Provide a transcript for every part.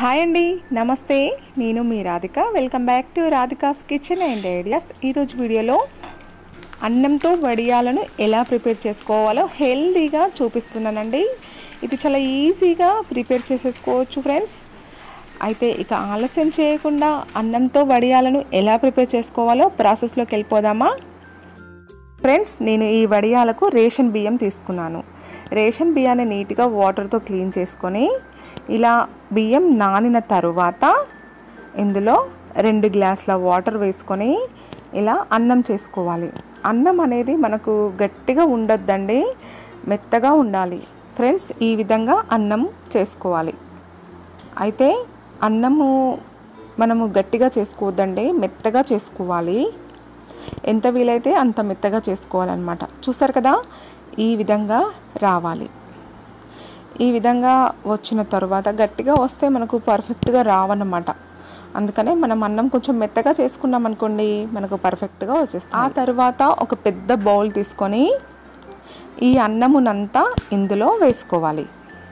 hi అండి నమస్తే నేను మీ Radhika welcome back to Radhika's kitchen and ideas ఈరోజు వీడియోలో అన్నంతో వడియాలను ఎలా ప్రిపేర్ చేసుకోవాలో హెల్తీగా చూపిస్తున్నానండి ఇది చాలా ఈజీగా ప్రిపేర్ చేసేసుకోవచ్చు ఫ్రెండ్స్ అయితే ఇక ఆలస్యం చేయకుండా అన్నంతో వడియాలను ఎలా ప్రిపేర్ చేసుకోవాలో ప్రాసెస్లోకి వెళ్ళిపోదామా ఫ్రెండ్స్ నేను ఈ వడియాలకు రేషన్ బియ్యం తీసుకున్నాను రేషన్ బియ్యాన్ని నీట్గా వాటర్తో క్లీన్ చేసుకొని ఇలా బియ్యం నానిన తరువాత ఇందులో రెండు గ్లాసుల వాటర్ వేసుకొని ఇలా అన్నం చేసుకోవాలి అన్నం అనేది మనకు గట్టిగా ఉండొద్దండి మెత్తగా ఉండాలి ఫ్రెండ్స్ ఈ విధంగా అన్నం చేసుకోవాలి అయితే అన్నము మనము గట్టిగా చేసుకోవద్దండి మెత్తగా చేసుకోవాలి ఎంత వీలైతే అంత మెత్తగా చేసుకోవాలన్నమాట చూసారు కదా ఈ విధంగా రావాలి ఈ విధంగా వచ్చిన తర్వాత గట్టిగా వస్తే మనకు పర్ఫెక్ట్గా రావన్నమాట అందుకనే మనం అన్నం కొంచెం మెత్తగా చేసుకున్నాం అనుకోండి మనకు పర్ఫెక్ట్గా వచ్చేస్తుంది ఆ తర్వాత ఒక పెద్ద బౌల్ తీసుకొని ఈ అన్నమునంతా ఇందులో వేసుకోవాలి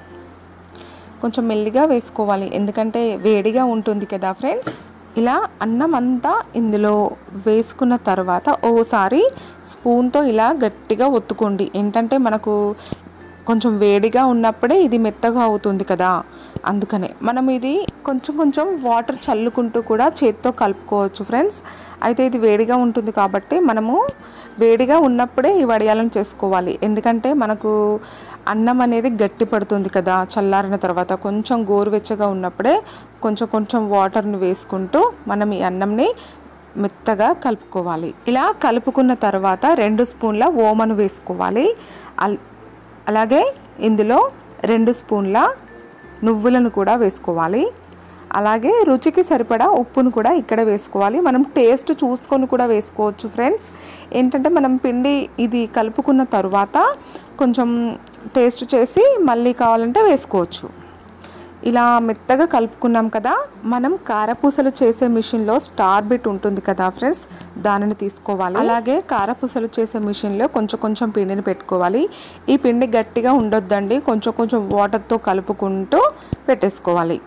కొంచెం మెల్లిగా వేసుకోవాలి ఎందుకంటే వేడిగా ఉంటుంది కదా ఫ్రెండ్స్ ఇలా అన్నం అంతా ఇందులో వేసుకున్న తర్వాత ఓసారి స్పూన్తో ఇలా గట్టిగా ఒత్తుకోండి ఏంటంటే మనకు కొంచెం వేడిగా ఉన్నప్పుడే ఇది మెత్తగా అవుతుంది కదా అందుకనే మనం ఇది కొంచెం కొంచెం వాటర్ చల్లుకుంటూ కూడా చేత్తో కలుపుకోవచ్చు ఫ్రెండ్స్ అయితే ఇది వేడిగా ఉంటుంది కాబట్టి మనము వేడిగా ఉన్నప్పుడే ఈ వడియాలను చేసుకోవాలి ఎందుకంటే మనకు అన్నం అనేది గట్టి పడుతుంది కదా చల్లారిన తర్వాత కొంచెం గోరువెచ్చగా ఉన్నప్పుడే కొంచెం కొంచెం వాటర్ని వేసుకుంటూ మనం ఈ అన్నంని మెత్తగా కలుపుకోవాలి ఇలా కలుపుకున్న తర్వాత రెండు స్పూన్ల ఓమను వేసుకోవాలి అల్ అలాగే ఇందులో రెండు స్పూన్ల నువ్వులను కూడా వేసుకోవాలి అలాగే రుచికి సరిపడా ఉప్పును కూడా ఇక్కడ వేసుకోవాలి మనం టేస్ట్ చూసుకొని కూడా వేసుకోవచ్చు ఫ్రెండ్స్ ఏంటంటే మనం పిండి ఇది కలుపుకున్న తర్వాత కొంచెం టేస్ట్ చేసి మళ్ళీ కావాలంటే వేసుకోవచ్చు ఇలా మెత్తగా కలుపుకున్నాం కదా మనం కారపూసలు చేసే మిషన్లో స్టార్ బిట్ ఉంటుంది కదా ఫ్రెండ్స్ దానిని తీసుకోవాలి అలాగే కారపూసలు చేసే మిషన్లో కొంచెం కొంచెం పిండిని పెట్టుకోవాలి ఈ పిండి గట్టిగా ఉండొద్దండి కొంచెం కొంచెం వాటర్తో కలుపుకుంటూ పెట్టేసుకోవాలి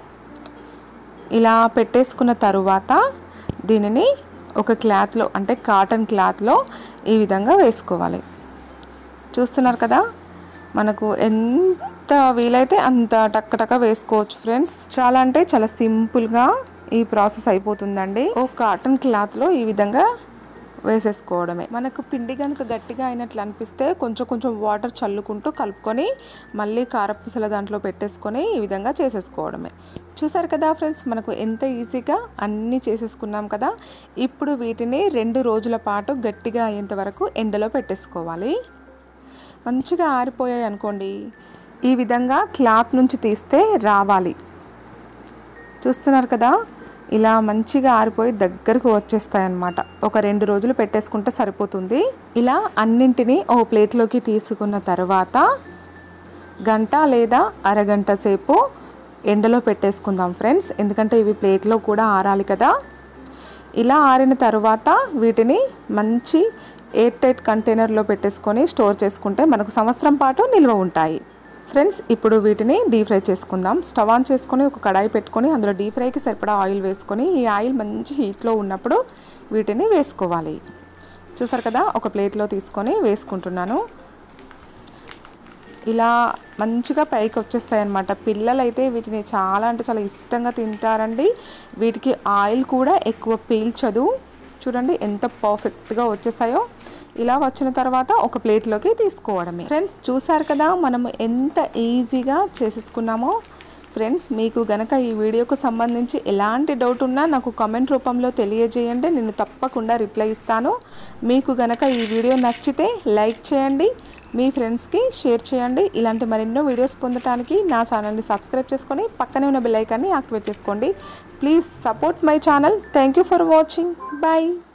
ఇలా పెట్టేసుకున్న తరువాత దీనిని ఒక క్లాత్లో అంటే కాటన్ క్లాత్లో ఈ విధంగా వేసుకోవాలి చూస్తున్నారు కదా మనకు ఎంత వీలైతే అంత టక్క టక్క వేసుకోవచ్చు ఫ్రెండ్స్ చాలా అంటే చాలా సింపుల్గా ఈ ప్రాసెస్ అయిపోతుందండి ఓ కాటన్ క్లాత్లో ఈ విధంగా వేసేసుకోవడమే మనకు పిండి కనుక గట్టిగా అయినట్లు అనిపిస్తే కొంచెం కొంచెం వాటర్ చల్లుకుంటూ కలుపుకొని మళ్ళీ కారపూసల దాంట్లో పెట్టేసుకొని ఈ విధంగా చేసేసుకోవడమే చూసారు కదా ఫ్రెండ్స్ మనకు ఎంత ఈజీగా అన్నీ చేసేసుకున్నాం కదా ఇప్పుడు వీటిని రెండు రోజుల పాటు గట్టిగా అయ్యేంత వరకు ఎండలో పెట్టేసుకోవాలి మంచిగా ఆరిపోయాయి అనుకోండి ఈ విధంగా క్లాత్ నుంచి తీస్తే రావాలి చూస్తున్నారు కదా ఇలా మంచిగా ఆరిపోయి దగ్గరకు వచ్చేస్తాయి అన్నమాట ఒక రెండు రోజులు పెట్టేసుకుంటే సరిపోతుంది ఇలా అన్నింటినీ ఓ ప్లేట్లోకి తీసుకున్న తర్వాత గంట లేదా అరగంట సేపు ఎండలో పెట్టేసుకుందాం ఫ్రెండ్స్ ఎందుకంటే ఇవి ప్లేట్లో కూడా ఆరాలి కదా ఇలా ఆరిన తర్వాత వీటిని మంచి ఎయిర్ టైట్ కంటైనర్లో పెట్టేసుకొని స్టోర్ చేసుకుంటే మనకు సంవత్సరం పాటు నిల్వ ఉంటాయి ఫ్రెండ్స్ ఇప్పుడు వీటిని డీప్ ఫ్రై చేసుకుందాం స్టవ్ ఆన్ చేసుకొని ఒక కడాయి పెట్టుకొని అందులో డీప్ ఫ్రైకి సరిపడా ఆయిల్ వేసుకొని ఈ ఆయిల్ మంచి హీట్లో ఉన్నప్పుడు వీటిని వేసుకోవాలి చూసారు కదా ఒక ప్లేట్లో తీసుకొని వేసుకుంటున్నాను ఇలా మంచిగా పైకి వచ్చేస్తాయి అన్నమాట పిల్లలు అయితే వీటిని చాలా అంటే చాలా ఇష్టంగా తింటారండి వీటికి ఆయిల్ కూడా ఎక్కువ పీల్చదు చూడండి ఎంత పర్ఫెక్ట్గా వచ్చేసాయో ఇలా వచ్చిన తర్వాత ఒక ప్లేట్లోకి తీసుకోవడమే ఫ్రెండ్స్ చూసారు కదా మనము ఎంత ఈజీగా చేసేసుకున్నామో ఫ్రెండ్స్ మీకు గనక ఈ వీడియోకు సంబంధించి ఎలాంటి డౌట్ ఉన్నా నాకు కామెంట్ రూపంలో తెలియజేయండి నేను తప్పకుండా రిప్లై ఇస్తాను మీకు గనక ఈ వీడియో నచ్చితే లైక్ చేయండి మీ ఫ్రెండ్స్కి షేర్ చేయండి ఇలాంటి మరెన్నో వీడియోస్ పొందడానికి నా ఛానల్ని సబ్స్క్రైబ్ చేసుకొని పక్కనే ఉన్న బెల్ ఐకాన్ని యాక్టివేట్ చేసుకోండి please support my channel thank you for watching bye